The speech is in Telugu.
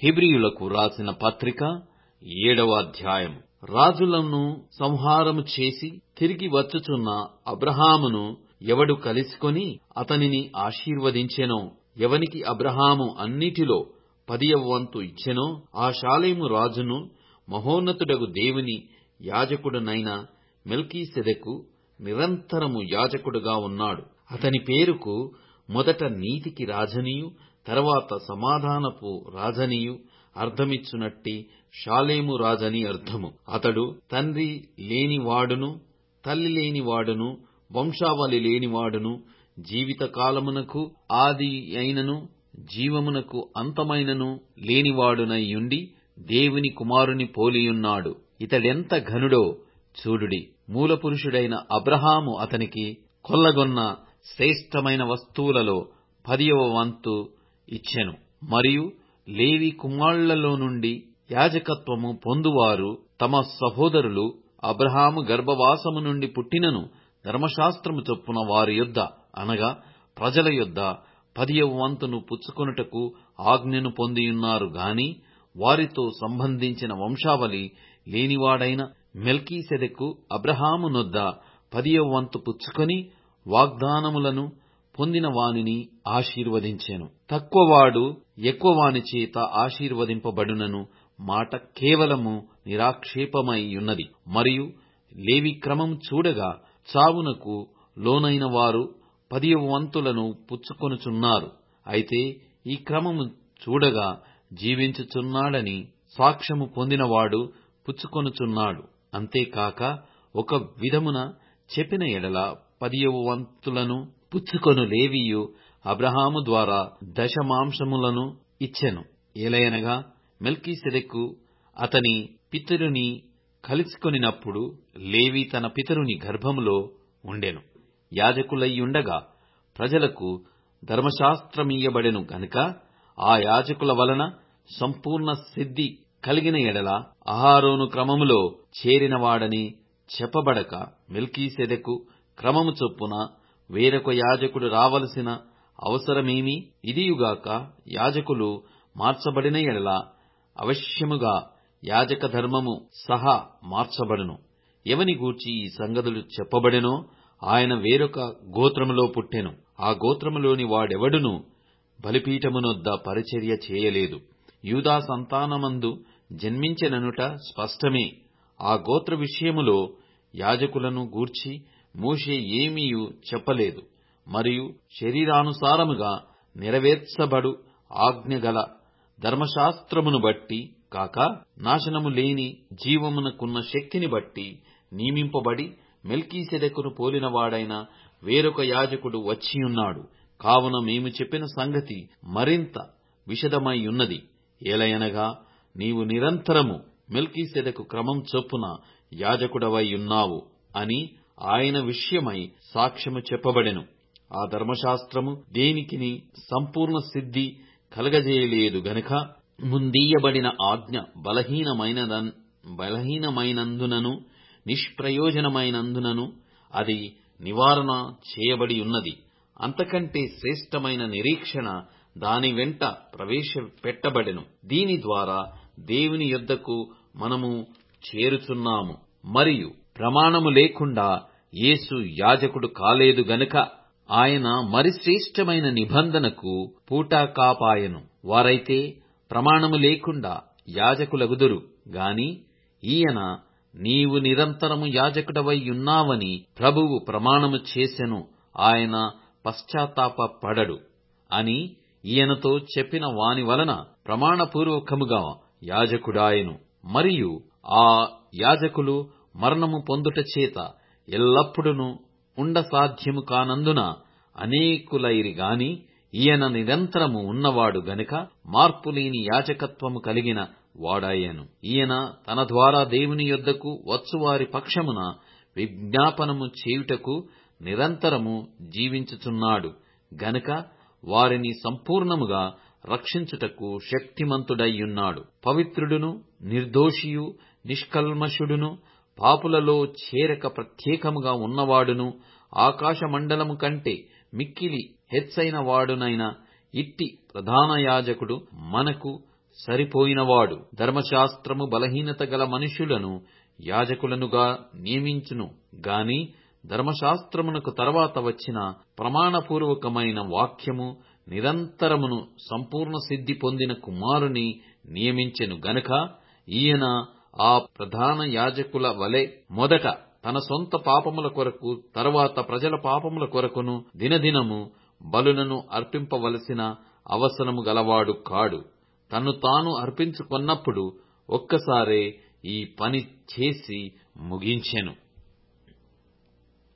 హెబ్రీయులకు రాసిన పత్రిక ఏడవ అధ్యాయం రాజులను సంహారము చేసి తిరిగి వచ్చుచున్న అబ్రహామును ఎవడు కలుసుకొని అతనిని ఆశీర్వదించెనో ఎవనికి అబ్రహాము అన్నిటిలో పదియవ వంతు ఇచ్చెనో ఆ షాలేము రాజును మహోన్నతుడగు దేవుని యాజకుడునైన మెల్కీసెదెకు నిరంతరము యాజకుడుగా ఉన్నాడు అతని పేరుకు మొదట నీతికి రాజనియు తర్వాత సమాధానపు రాజనియు అర్థమిచ్చునట్టి షాలేము రాజని అర్థము అతడు తండ్రి లేనివాడును తల్లి లేనివాడును వంశావళి లేనివాడును జీవితకాలమునకు ఆది అయినను జీవమునకు అంతమైనను లేనివాడునయ్యుండి దేవుని కుమారుని పోలియున్నాడు ఇతడెంత ఘనుడో చూడుడి మూలపురుషుడైన అబ్రహాము అతనికి కొల్లగొన్న శ్రేష్టమైన వస్తువులలో పదియవ వంతు ఇచ్చెను మరియు లేవి కుమారులలో నుండి యాజకత్వము పొందువారు తమ సహోదరులు అబ్రహాము గర్భవాసము నుండి పుట్టినను ధర్మశాస్త్రము చొప్పున వారి యొద్ద అనగా ప్రజల యొద్ద పదియవ వంతును పుచ్చుకొనుటకు ఆజ్ఞను పొందియున్నారు గాని వారితో సంబంధించిన వంశావళి లేనివాడైన మెల్కీసెదెకు అబ్రహాము నొద్ద పదియవ వంతు పుచ్చుకొని వాగ్దానములను పొందిన వానిని ఆశీర్వదించెను తక్కువవాడు ఎక్కువవాని చేత ఆశీర్వదింపబడునను మాట కేవలము నిరాక్షేపమై ఉన్నది మరియు లేవి క్రమం చూడగా చావునకు లోనైన వారు పదియవ వంతులను పుచ్చుకొనుచున్నారు అయితే ఈ క్రమము చూడగా జీవించుచున్నాడని సాక్ష్యము పొందినవాడు పుచ్చుకొనుచున్నాడు అంతేకాక ఒక విధమున చెప్పిన ఎడల పదియవ వంతులను పుచ్చుకొను లేవియు అబ్రహాము ద్వారా దశమాంశములను ఇచ్చెను ఏలయనగా మెల్కీసెదెకు అతని పితరుని కలుసుకొనినప్పుడు లేవి తన పితరుని గర్భములో ఉండెను యాజకులయ్యుండగా ప్రజలకు ధర్మశాస్త్రమియ్యబడెను గనుక ఆ యాజకుల వలన సంపూర్ణ సిద్ధి కలిగిన ఎడల అహారోను క్రమములో చేరినవాడని చెప్పబడక మెల్కీసెదెకు క్రమము చొప్పున వేరొక యాజకుడు రావలసిన అవసరమేమి ఇదియుగాక యాజకులు మార్చబడిన ఎడల అవశ్యముగా యాజక ధర్మము సహా మార్చబడును ఎవని గూర్చి ఈ సంగతులు చెప్పబడెనో ఆయన వేరొక గోత్రములో పుట్టెను ఆ గోత్రములోని వాడెవడును బలిపీఠమునొద్ద పరిచర్య చేయలేదు యూదా సంతానమందు జన్మించెననుట స్పష్టమే ఆ గోత్ర విషయములో యాజకులను గూర్చి మోషే ఏమీయు చెప్పలేదు మరియు శరీరానుసారముగా నెరవేర్చబడు ఆజ్ఞగల ధర్మశాస్త్రమును బట్టి కాక నాశనము లేని జీవమునకున్న శక్తిని బట్టి నియమింపబడి మెల్కీసెదెకును పోలినవాడైన వేరొక యాజకుడు వచ్చియున్నాడు కావున మేము చెప్పిన సంగతి మరింత విషదమై ఉన్నది ఏలయనగా నీవు నిరంతరము మెల్కీసెదెకు క్రమం చొప్పున యాజకుడవై ఉన్నావు అని ఆయన విషయమై సాక్ష్యము చెప్పబడెను ఆ ధర్మశాస్త్రము దేనికిని సంపూర్ణ సిద్ధి కలగజేయలేదు గనుక ముందీయబడిన ఆజ్ఞ బలహీనమైనదన్ బలహీనమైనందునను నిష్ప్రయోజనమైనందునను అది నివారణ చేయబడి ఉన్నది అంతకంటే శ్రేష్టమైన నిరీక్షణ దాని వెంట ప్రవేశపెట్టబడెను దీని ద్వారా దేవుని యొద్దకు మనము చేరుచున్నాము మరియు ప్రమాణము లేకుండా యేసు యాజకుడు కాలేదు గనుక ఆయన మరి శ్రేష్టమైన నిబంధనకు పూటాకాపాయను వారైతే ప్రమాణము లేకుండా యాజకులగుదురు గాని ఈయన నీవు నిరంతరము యాజకుడవై ఉన్నావని ప్రభువు ప్రమాణము చేసెను ఆయన పశ్చాత్తాపపడడు అని ఈయనతో చెప్పిన వాని వలన ప్రమాణపూర్వకముగా యాజకుడాయెను మరియు ఆ యాజకులు మరణము పొందుట చేత ఎల్లప్పుడూ ఉండ సాధ్యము కానందున అనేకులైరి గాని ఈయన నిరంతరము ఉన్నవాడు గనుక మార్పులేని యాజకత్వము కలిగిన వాడాయను ఈయన తన ద్వారా దేవుని యొద్దకు వచ్చువారి పక్షమున విజ్ఞాపనము చేయుటకు నిరంతరము జీవించుచున్నాడు గనుక వారిని సంపూర్ణముగా రక్షించుటకు శక్తిమంతుడయ్యున్నాడు పవిత్రుడును నిర్దోషియు నిష్కల్మషుడును పాపులలో చేరక ప్రత్యేకముగా ఉన్నవాడును ఆకాశమండలము కంటే మిక్కిలి హెచ్చైన వాడునైన ఇట్టి ప్రధాన యాజకుడు మనకు సరిపోయినవాడు ధర్మశాస్త్రము బలహీనత గల మనుషులను యాజకులనుగా నియమించును గాని ధర్మశాస్త్రమునకు తర్వాత వచ్చిన ప్రమాణపూర్వకమైన వాక్యము నిరంతరమును సంపూర్ణ సిద్ధి పొందిన కుమారుని నియమించెను గనుక ఈయన ఆ ప్రధాన యాజకుల వలె మొదట తన సొంత పాపముల కొరకు తరువాత ప్రజల పాపముల కొరకును దినదినము బలులను అర్పింపవలసిన అవసరము గలవాడు కాడు తన్ను తాను అర్పించుకొన్నప్పుడు ఒక్కసారే ఈ పని చేసి ముగించెను